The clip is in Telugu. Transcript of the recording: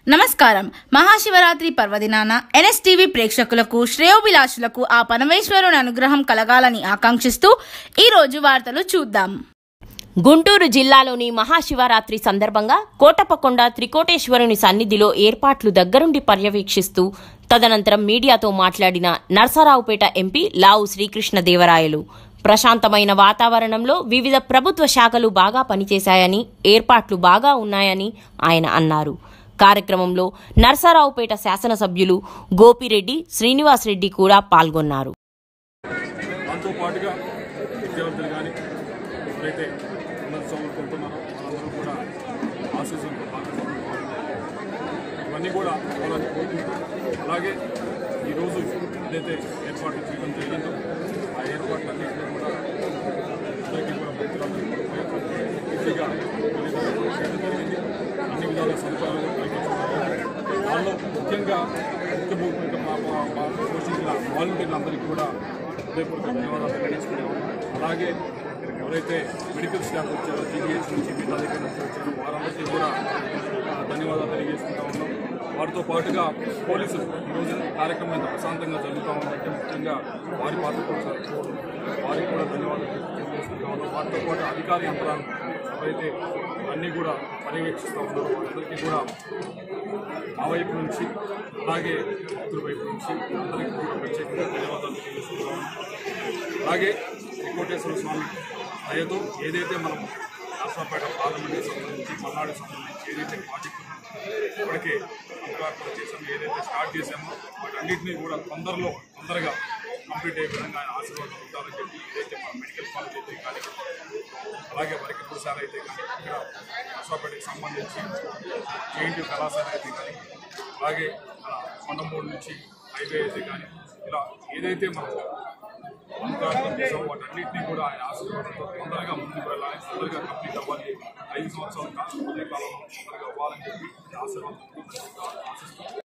నమస్కారం మహాశివరాత్రి పర్వదినాన ఎన్ఎస్టీవీ ప్రేక్షకులకు శ్రేయోభిలాషులకు ఆ పరమేశ్వరుని అనుగ్రహం కలగాలని ఆకాంక్షిస్తూ ఈ రోజు వార్తలు చూద్దాం గుంటూరు జిల్లాలోని మహాశివరాత్రి సందర్భంగా కోటపకొండ త్రికోటేశ్వరుని సన్నిధిలో ఏర్పాట్లు దగ్గరుండి పర్యవేక్షిస్తూ తదనంతరం మీడియాతో మాట్లాడిన నర్సరావుపేట ఎంపీ లావు శ్రీకృష్ణదేవరాయలు ప్రశాంతమైన వాతావరణంలో వివిధ ప్రభుత్వ శాఖలు బాగా పనిచేశాయని ఏర్పాట్లు బాగా ఉన్నాయని ఆయన అన్నారు కార్యక్రమంలో నర్సరావుపేట శాసనసభ్యులు గోపిరెడ్డి శ్రీనివాసరెడ్డి కూడా పాల్గొన్నారు దాంతో పాటుగా విద్యార్థులు కానీ ఎవరైతే ఉన్నత చదువులు కొంటున్నారో వాళ్ళందరూ కూడా ఆశీస్సులతో భాగస్వాములు కావాలి. ఇవన్నీ కూడా అవ్వాలని కోరుకుంటూ అలాగే ఈరోజు ఏదైతే ఏర్పాట్లు చేయడం జరిగిందో ఆ ఏర్పాట్లన్నింటినీ కూడా అందరికీ కూడా భక్తులందరికీ కూడా ఈజీగా వెళ్ళేటట్టు చేయడం జరిగింది అన్ని విధాల సదుపాయాలు కల్పించడం దానిలో ముఖ్యంగా ముఖ్య భూమిక మా మా- మా పోషించిన వాలంటీర్లందరికీ కూడా హృదయపూర్వక ధన్యవాదాలు తెలియజేసుకున్నాము అలాగే ఎవరైతే మెడికల్ స్టాఫ్ వచ్చారో జీబీహెచ్ నుంచి మిగతా దగ్గర నుంచి వచ్చారో వారందరికీ కూడా ఆ, ధన్యవాదాలు తెలియజేసుకుంటా ఉన్నాం వారితో పాటుగా పోలీసులు ఈరోజు కార్యక్రమం ఎంత ప్రశాంతంగా జరుగుతూ ఉందంటే ముఖ్యంగా వారి పాత్ర కూడా జరుపుకోవడం వారికి కూడా ధన్యవాదాలు తెలియజేసుకుంటా ఉన్నాం వారితో పాటు అధికార యంత్రాంగం ఎవరైతే అన్నీ కూడా పర్యవేక్షిస్తూ ఉన్నారో వాళ్ళందరికీ కూడా మా వైపు నుంచి అలాగే భక్తుల వైపు నుంచి అందరికీ కూడా ప్రత్యేకంగా ధన్యవాదాలు తెలియజేస్తున్నాం అలాగే శ్రీ కోటేశ్వర స్వామి దయతో ఏదైతే మనం నర్సాపేట పార్లమెంట్కి సంబంధించి పల్నాడుకి సంబంధించి ఏదైతే ప్రాజెక్టు ఇప్పటికే అంతరాత్మ చేసామో ఏదైతే స్టార్ట్ చేసామో వాటన్నిటినీ కూడా తొందరలో తొందరగా కంప్లీట్ అయ్యే విధంగా ఆయన ఆశీర్వాదం ఉంటారని చెప్పి ఏదైతే మన మెడికల్ కాలేజ్ అయితే కానీ అలాగే వరకు పురుషాల అయితే కానీ ఇక్కడ నర్సాపేటకి సంబంధించి జేఎన్టీ కళాశాల అయితే కానీ అలాగే మన కొండమూడు నుంచి హైవే అయితే కానీ ఇలా ఏదైతే మనం అంతరార్థం చేసామో వాటన్నిటినీ కూడా ఆయన ఆశీర్వాదంతో తొందరగా ముందుకు వెళ్ళాలి తొందరగా కంప్లీట్ అవ్వాలి ఐదు సంవత్సరాల కాలం అదే కాలంలో తొందరగా అవ్వాలని చెప్పి ఆశీర్వాదం ఆశిస్తూ